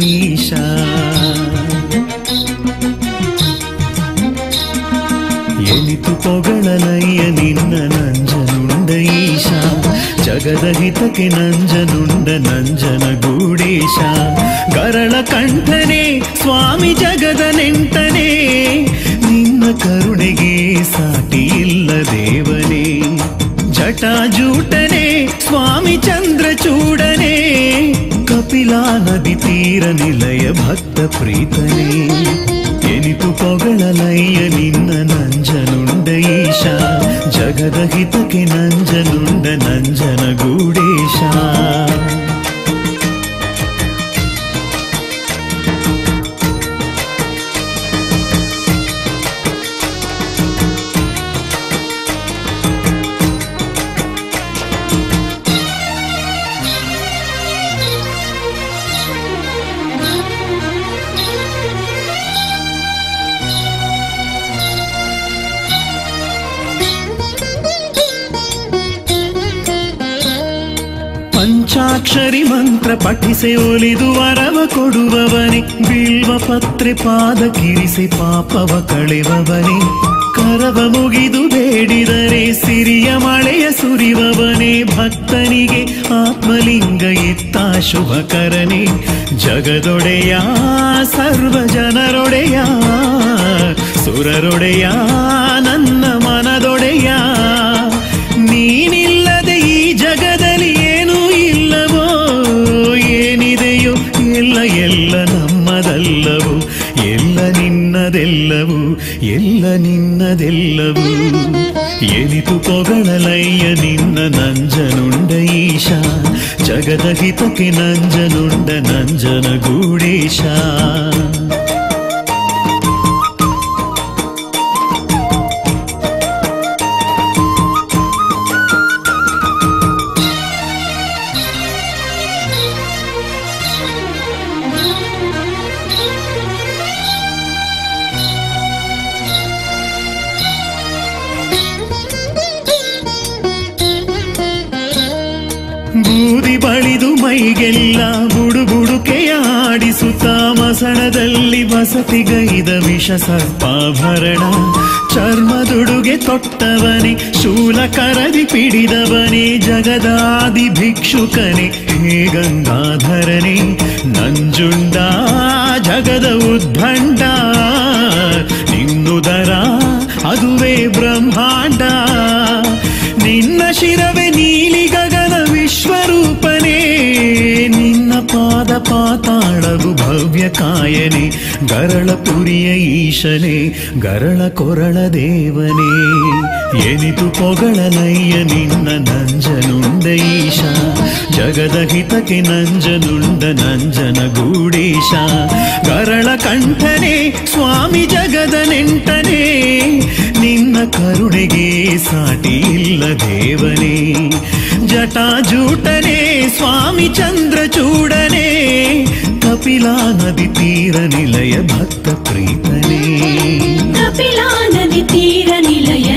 ಈಶಾ ಎನಿತು ಪೊಗಳಲಯ್ಯ ನಿನ್ನ ನಂಜನುಂಡ ಈಶಾ ಜಗದ ಹಿತಕ್ಕೆ ನಂಜನುಂಡ ನಂಜನ ಗೂಡೇಶ ಗರಳ ಕಂಠನೆ ಸ್ವಾಮಿ ಜಗದ ನೆಂಟನೆ ನಿನ್ನ ಕರುಣೆಗೆ ಸಾಟಿ ಇಲ್ಲ ದೇವನೇ ಜಟಾಜೂಟನೆ ಸ್ವಾಮಿ ಚಂದ್ರಚೂಡನೆ ಕಪಿಲಾ ನದಿ ತೀರ ನಿಲಯ ಭಕ್ತ ಪ್ರೀತನೇ ಎನಿತು ಪೊಗಳಲಯ್ಯ ನಿನ್ನ ನಂಜನುಂಡ ಈಶ ಜಗದ ಹಿತಕ್ಕೆ ನಂಜನುಂಡ ನಂಜನ ಗೂಡೇಶ ಪಂಚಾಕ್ಷರಿ ಮಂತ್ರ ಪಠಿಸೆ ಒಲಿದು ವರವ ಕೊಡುವವನೇ ಬಿಲ್ವ ಪತ್ರೆ ಪಾದ ಕಿರಿಸೆ ಪಾಪವ ಕಳೆವವನೇ ಕರವ ಮುಗಿದು ಬೇಡಿದರೆ ಸಿರಿಯ ಮಳೆಯ ಸುರಿವವನೇ ಭಕ್ತನಿಗೆ ಆತ್ಮಲಿಂಗ ಇತ್ತ ಶುಭಕರನೇ ಜಗದೊಡೆಯ ಸರ್ವ ಜನರೊಡೆಯ ಸುರರೊಡೆಯ ನನ್ನ ಮನದೊಡೆಯ ನೀನಿಲ್ಲದೆ ಈ ಜಗದಲ್ಲಿ ಏನೂ ಇಲ್ಲವೋ ಏನಿದೆಯೋ ಎಲ್ಲ ಎಲ್ಲ ನಮ್ಮದಲ್ಲವು ಎಲ್ಲ ನಿನ್ನದೆಲ್ಲವು ಎಲ್ಲ ನಿನ್ನದೆಲ್ಲವು ಎನಿತು ಪೊಗಳಲಯ್ಯ ನಿನ್ನ ನಂಜನುಂಡ ಈಶ ಜಗದ ಹಿತಕ್ಕೆ ನಂಜನುಂಡ ನಂಜನ ಗೂಡೇಶ ಬೂದಿ ಬಳಿದು ಮೈಗೆಲ್ಲ ಬುಡು ಬುಡುಕೆಯ ಆಡಿಸುತ್ತ ಮಸಣದಲ್ಲಿ ವಸತಿಗೈದ ವಿಷ ಸರ್ಪಾಭರಣ ಚರ್ಮದುಡುಗೆ ತೊಟ್ಟವನೇ ಶೂಲ ಕರದಿ ಪಿಡಿದವನೇ ಜಗದಾದಿ ಭಿಕ್ಷುಕನೇ ಹೇ ಗಂಗಾಧರನೇ ನಂಜುಂಡ ಜಗದ ಉದ್ಭಂಡ ನಿನ್ನುದರ ಅದುವೇ ಬ್ರಹ್ಮಾಂಡ ನಿನ್ನ ಶಿರವೇ ನೀಲಿ ಗಗನ ವಿಶ್ವರೂಪನೇ ನಿನ್ನ ಪಾದ ಪಾತಾಳವು ಭವ್ಯ ಕಾಯನೆ ಗರಳ ಪುರಿಯ ಈಶನೇ ಗರಳ ಕೊರಳ ದೇವನೇ ಎನಿತು ಪೊಗಳಲಯ್ಯ ನಿನ್ನ ನಂಜನುಂಡ ಈಶ ಜಗದ ಹಿತಕ್ಕೆ ನಂಜನುಂಡ ನಂಜನ ಗೂಡೇಶ ಗರಳ ಕಂಠನೆ ಸ್ವಾಮಿ ಜಗದ ನೆಂಟನೇ ನಿನ್ನ ಕರುಣೆಗೆ ಸಾಟಿ ಇಲ್ಲ ದೇವನೇ ಜಟಾಜೂಟನೆ ಸ್ವಾಮಿ ಚಂದ್ರಚೂಡನೆ ಕಪಿಲಾ ನದಿ ತೀರ ನಿಲಯ ಭಕ್ತ ಪ್ರೀತನೇ ಕಪಿಲಾ ನದಿ ತೀರ ನಿಲಯ